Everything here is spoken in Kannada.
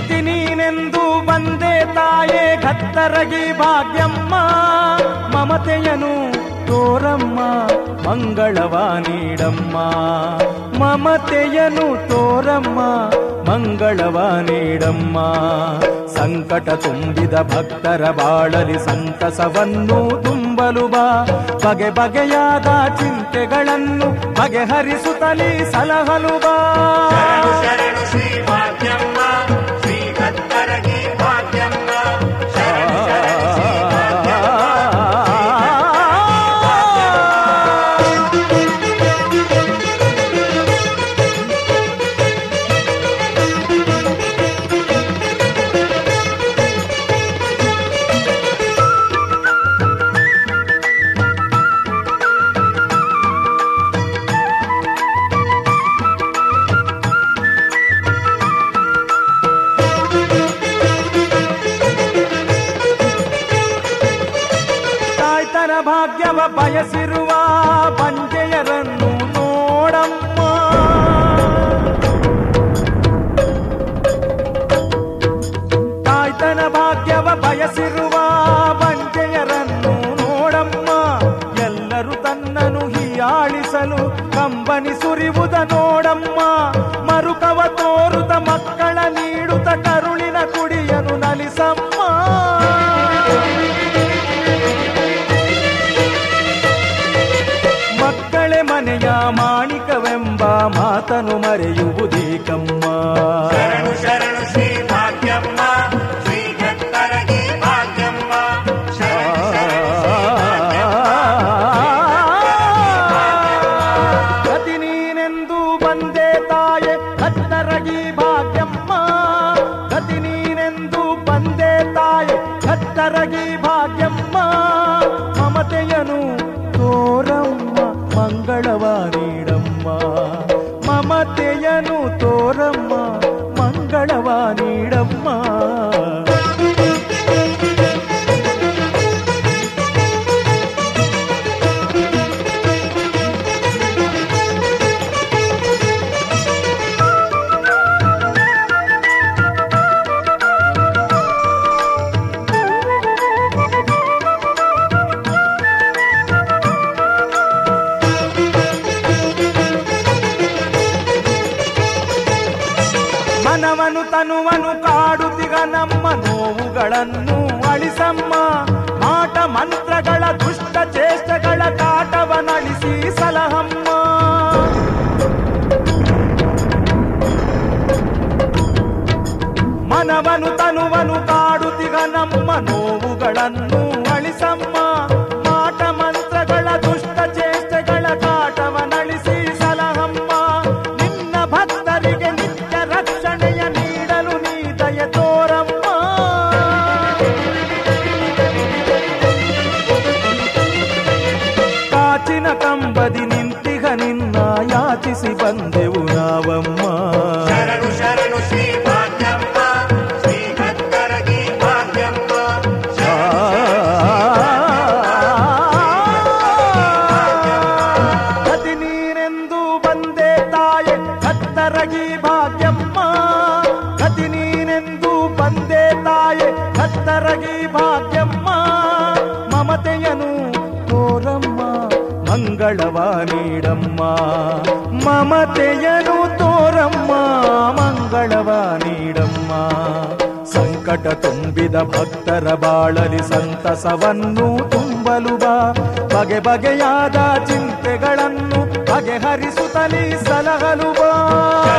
ಗತಿ ನೀನೆಂದು ಬಂದೆ ತಾಯೇ ಕತ್ತರಗಿ ಭಾಗ್ಯಮ್ಮ ಮಮತೆಯನು ತೋರಮ್ಮ ಮಂಗಳವ ನೀಡಮ್ಮ ಮಮತೆಯನು ತೋರಮ್ಮ ಮಂಗಳವ ನೀಡಮ್ಮ ಸಂಕಟ ತುಂಬಿದ ಭಕ್ತರ ಬಾಳಲಿ ಸಂತಸವನ್ನು ತುಂಬಲು ಬಾ ಬಗೆ ಬಗೆಯಾದ ಚಿಂತೆಗಳನ್ನು ಬಗೆಹರಿಸುತ್ತಲೇ ಸಲಹಲು ಬಾ ಶರಣು ಶರಣು ಶ್ರೀ ಭಾಗ್ಯಮ್ಮ ಶ್ರೀ ಕತ್ತರಗಿ ಭಾಗ್ಯಮ್ಮ ಶರಣು ಶರಣು ಶ್ರೀ ತಾಯ್ತನ ಭಾಗ್ಯವ ಬಯಸಿರುವ ಬಂಜೆಯರನ್ನು ನೋಡಮ್ಮ ತಾಯ್ತನ ಭಾಗ್ಯವ ಬಯಸಿರುವ ಬಂಜೆಯರನ್ನು ನೋಡಮ್ಮ ಎಲ್ಲರೂ ತನ್ನನು ಹೀಯಾಳಿಸಲು ಕಂಬನಿ ಸುರಿವುದ ನೋಡಮ್ಮ ಮರುಕವ ತೋರುತ ಮಕ್ಕಳ ನೀಡುತ್ತ ಕರುಳಿನ ಕುಡಿಯನು ನಲಿಸಮ್ಮ ಮಕ್ಕಳೇ ಮನೆಯ ಮಾಣಿಕವೆಂಬ ಮಾತನು ಮರೆಯುವುದೇಕಮ್ಮ ಶರಣು ಶರಣು ಶ್ರೀ ಭಾಗ್ಯಮ್ಮ ಶ್ರೀ ಕತ್ತರಗಿ ಭಾಗ್ಯಮ್ಮ ಶರಣು ಶರಣು ಶ್ರೀ ಗತಿ ನೀನೆಂದು ಬಂದೆ ತಾಯೆ ಕತ್ತರಗಿ ಭಾಗ್ಯಮ್ಮ ಗತಿ ನೀನೆಂದು ಬಂದೆ ತಾಯೆ ಕತ್ತರಗಿ ಭಾಗ್ಯಮ್ಮ ಮಮತೆಯನು ತೋರಮ್ಮ ಮಂಗಳವ ನೀಡಮ್ಮ ಮಮತೆಯನು ತೋರಮ್ಮ ಮಂಗಳವ ನೀಡಮ್ಮ ಮನವನು ತನುವನು ಕಾಡುತ್ತಿಗ ನಮ್ಮ ನೋವುಗಳನ್ನು ಅಳಿಸಮ್ಮ ಮಾಟ ಮಂತ್ರಗಳ ದುಷ್ಟ ಚೇಷ್ಟಗಳ ಕಾಟವನಳಿಸಿ ಸಲಹಮ್ಮ ಮನವನು ತನುವನು ಕಾಡುತ್ತಿಗ ನಮ್ಮ ನೋವುಗಳನ್ನು ಅಳಿಸಮ್ಮ ಮಾಟ ಮಂತ್ರಗಳ ದುಷ್ಟ ಚೇಷ್ಟೆಗಳ ಕಾಟವನಳಿಸಿ ಸಲಹಮ್ಮ ನಿನ್ನ ಭಕ್ತರಿಗೆ ನಿತ್ಯ ರಕ್ಷಣೆಯ ನೀಡಲು ನೀ ದಯ ತೋರಮ್ಮ ಕಾಚಿನ ಕಂಬದಿ ನಿಂತಿಗ ನಿನ್ನ ಯಾಚಿಸಿ ಬಂದೆವು ನಾವಮ್ಮ ಶರಣು ಶರಣು ಶ್ರೀ ಭಾಗ್ಯಮ್ಮ ಶ್ರೀ ಕತ್ತರಗಿ ಭಾಗ್ಯಮ್ಮ ಶರಣು ಗತಿ ನೀನೆಂದು ಬಂದೆ ತಾಯೆ ಕತ್ತರಗಿ ಭಾಗ್ಯಮ್ಮ ಗತಿ ನೀನೆಂದು ಬಂದೆ ತಾಯೆ ಕತ್ತರಗಿ ಭಾಗ್ಯಮ್ಮ ಮಮತೆಯನು ತೋರಮ್ಮ ಮಂಗಳವ ನೀಡಮ್ಮ ಮಮತೆಯನು ತೋರಮ್ಮ ಮಂಗಳವ ನೀಡಮ್ಮ ಸಂಕಟ ತುಂಬಿದ ಭಕ್ತರ ಬಾಳಲಿ ಸಂತಸವನ್ನು ತುಂಬಲು ಬಾ ಬಗೆ ಬಗೆಯಾದ ಚಿಂತೆಗಳನ್ನು ಬಗೆಹರಿಸುತ್ತಲೇ ಸಲಹಲು ಬಾ